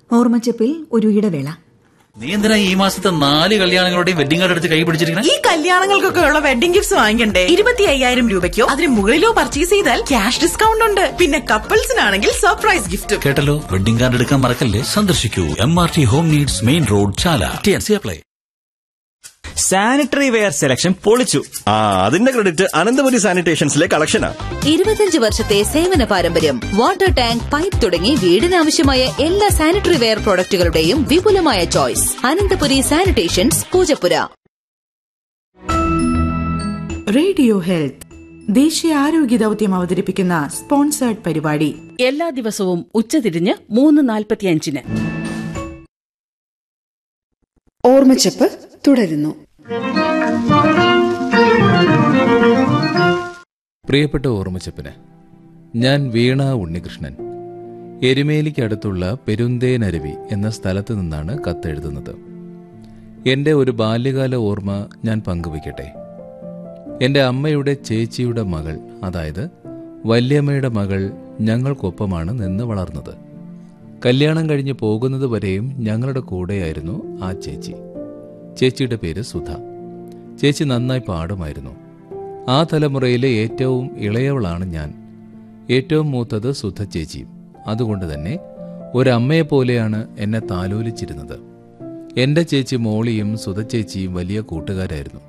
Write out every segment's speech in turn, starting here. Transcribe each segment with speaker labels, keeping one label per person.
Speaker 1: ഓർമ്മച്ചപ്പിൽ ഒരു ഇടവേള
Speaker 2: നീ എന്തിനാ ഈ മാസത്തെ നാല് കല്യാണങ്ങളുടെയും വെഡിങ് കാർഡ് എടുത്ത് കൈ പിടിച്ചിരിക്കണേ
Speaker 3: ഈ കല്യാണങ്ങൾക്കൊക്കെ ഉള്ള വെഡിംഗ് ഗിഫ്റ്റ്സ് വാങ്ങിക്കണ്ടേ ഇരുപത്തി അയ്യായിരം രൂപയ്ക്കോ അതിന് മുകളിലോ പർച്ചേസ് ചെയ്താൽ ക്യാഷ് ഡിസ്കൗണ്ട് ഉണ്ട് പിന്നെ കപ്പിൾസിനാണെങ്കിൽ സർപ്രൈസ് ഗിഫ്റ്റും
Speaker 2: കേട്ടല്ലോ വെഡിങ് കാർഡ് എടുക്കാൻ മറക്കല്ലേ സന്ദർശിക്കൂ M R T home needs main road Chala T N C apply
Speaker 4: sanitary ware selection പൊളിച്ചു
Speaker 5: ആ അതിന്റെ ക്രെഡിറ്റ് അനന്തപുരി സാനിറ്റേഷൻസിലെ കളക്ഷനാ
Speaker 6: ഇരുപത്തിയഞ്ച് വർഷത്തെ സേവന പാരമ്പര്യം വാട്ടർ ടാങ്ക് പൈപ്പ് തുടങ്ങി വീടിനാവശ്യമായ എല്ലാ സാനിറ്ററി വെയർ പ്രോഡക്റ്റുകളുടെയും വിപുലമായ choice Ananthapuri sanitations Poojappura
Speaker 7: radio health ദേശീയ ആരോഗ്യ ദൗത്യം അവതരിപ്പിക്കുന്ന സ്പോൺസേർഡ് പരിപാടി
Speaker 8: എല്ലാ ദിവസവും ഉച്ചതിരിഞ്ഞ് മൂന്ന് നാൽപ്പത്തിയഞ്ചിന്
Speaker 9: ഓർമ്മച്ചപ്പ് തുടരുന്നു
Speaker 10: പ്രിയപ്പെട്ട ഓർമ്മച്ചപ്പിന് ഞാൻ വീണ ഉണ്ണികൃഷ്ണൻ എരുമേലിക്കടുത്തുള്ള പെരുന്തേനരുവി എന്ന സ്ഥലത്ത് നിന്നാണ് കത്തെഴുതുന്നത് എൻ്റെ ഒരു ബാല്യകാല ഓർമ്മ ഞാൻ പങ്കുവയ്ക്കട്ടെ എൻ്റെ അമ്മയുടെ ചേച്ചിയുടെ മകൾ അതായത് വല്യമ്മയുടെ മകൾ ഞങ്ങൾക്കൊപ്പമാണ് നിന്ന് വളർന്നത് കല്യാണം കഴിഞ്ഞ് പോകുന്നത് വരെയും ഞങ്ങളുടെ കൂടെയായിരുന്നു ആ ചേച്ചി ചേച്ചിയുടെ പേര് സുധ ചേച്ചി നന്നായി പാടുമായിരുന്നു ആ തലമുറയിലെ ഏറ്റവും ഇളയവളാണ് ഞാൻ ഏറ്റവും മൂത്തത് സുധ ചേച്ചിയും അതുകൊണ്ട് തന്നെ ഒരമ്മയെപ്പോലെയാണ് എന്നെ താലോലിച്ചിരുന്നത് എൻ്റെ ചേച്ചി മോളിയും സുധ ചേച്ചിയും വലിയ കൂട്ടുകാരായിരുന്നു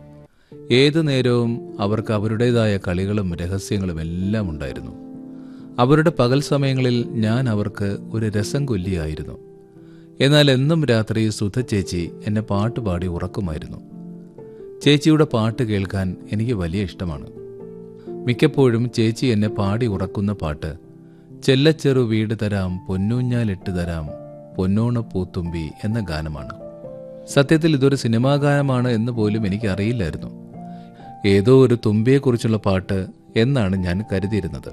Speaker 10: ഏതു നേരവും അവർക്ക് അവരുടേതായ കളികളും രഹസ്യങ്ങളും എല്ലാം ഉണ്ടായിരുന്നു അവരുടെ പകൽ സമയങ്ങളിൽ ഞാൻ അവർക്ക് ഒരു രസം കൊല്ലിയായിരുന്നു എന്നാൽ എന്നും രാത്രി സുധ ചേച്ചി എന്നെ പാട്ടുപാടി ഉറക്കുമായിരുന്നു ചേച്ചിയുടെ പാട്ട് കേൾക്കാൻ എനിക്ക് വലിയ ഇഷ്ടമാണ് മിക്കപ്പോഴും ചേച്ചി എന്നെ പാടി ഉറക്കുന്ന പാട്ട് ചെല്ലച്ചെറു വീട് തരാം പൊന്നൂഞ്ഞാലിട്ട് തരാം പൊന്നോണ പൂത്തുമ്പി എന്ന ഗാനമാണ് സത്യത്തിൽ ഇതൊരു സിനിമാ ഗാനമാണ് എന്ന് പോലും എനിക്ക് അറിയില്ലായിരുന്നു ഏതോ ഒരു തുമ്പിയെക്കുറിച്ചുള്ള പാട്ട് എന്നാണ് ഞാൻ കരുതിയിരുന്നത്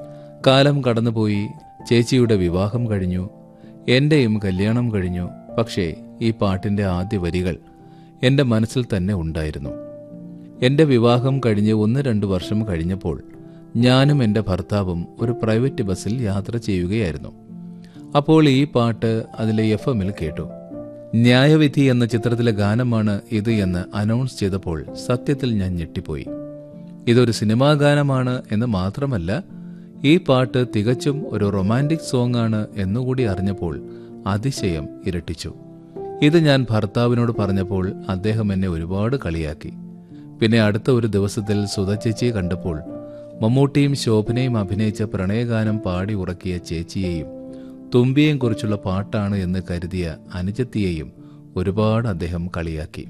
Speaker 10: കാലം കടന്നുപോയി ചേച്ചിയുടെ വിവാഹം കഴിഞ്ഞു എന്റെയും കല്യാണം കഴിഞ്ഞു പക്ഷേ ഈ പാട്ടിന്റെ ആദ്യ വരികൾ എന്റെ മനസ്സിൽ തന്നെ ഉണ്ടായിരുന്നു എന്റെ വിവാഹം കഴിഞ്ഞ് ഒന്ന് രണ്ട് വർഷം കഴിഞ്ഞപ്പോൾ ഞാനും എൻ്റെ ഭർത്താവും ഒരു പ്രൈവറ്റ് ബസ്സിൽ യാത്ര ചെയ്യുകയായിരുന്നു അപ്പോൾ ഈ പാട്ട് അതിലെ എഫ് എമ്മിൽ കേട്ടു ന്യായവിധി എന്ന ചിത്രത്തിലെ ഗാനമാണ് ഇത് എന്ന് അനൗൺസ് ചെയ്തപ്പോൾ സത്യത്തിൽ ഞാൻ ഞെട്ടിപ്പോയി ഇതൊരു സിനിമാ ഗാനമാണ് എന്ന് മാത്രമല്ല ഈ പാട്ട് തികച്ചും ഒരു റൊമാൻറ്റിക് സോങ് ആണ് എന്നുകൂടി അറിഞ്ഞപ്പോൾ അതിശയം ഇരട്ടിച്ചു ഇത് ഞാൻ ഭർത്താവിനോട് പറഞ്ഞപ്പോൾ അദ്ദേഹം എന്നെ ഒരുപാട് കളിയാക്കി പിന്നെ അടുത്ത ഒരു ദിവസത്തിൽ സുധ ചേച്ചിയെ കണ്ടപ്പോൾ മമ്മൂട്ടിയും ശോഭനയും അഭിനയിച്ച പ്രണയഗാനം പാടി ഉറക്കിയ ചേച്ചിയെയും തുമ്പിയെയും കുറിച്ചുള്ള പാട്ടാണ് എന്ന് കരുതിയ അനുജത്തിയെയും ഒരുപാട് അദ്ദേഹം കളിയാക്കി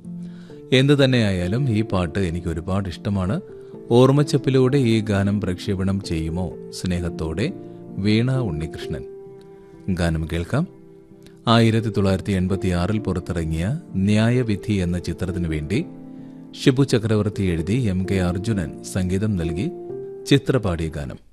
Speaker 10: എന്തു തന്നെയായാലും ഈ പാട്ട് എനിക്ക് ഒരുപാട് ഇഷ്ടമാണ് ഓർമ്മച്ചപ്പിലൂടെ ഈ ഗാനം പ്രക്ഷേപണം ചെയ്യുമോ സ്നേഹത്തോടെ വീണ ഉണ്ണികൃഷ്ണൻ ഗാനം കേൾക്കാം ആയിരത്തി തൊള്ളായിരത്തി എൺപത്തി ആറിൽ പുറത്തിറങ്ങിയ ന്യായവിധി എന്ന ചിത്രത്തിനു വേണ്ടി ഷിബു ചക്രവർത്തി എഴുതി എം കെ അർജുനൻ സംഗീതം നൽകി ചിത്രപാടിയ ഗാനം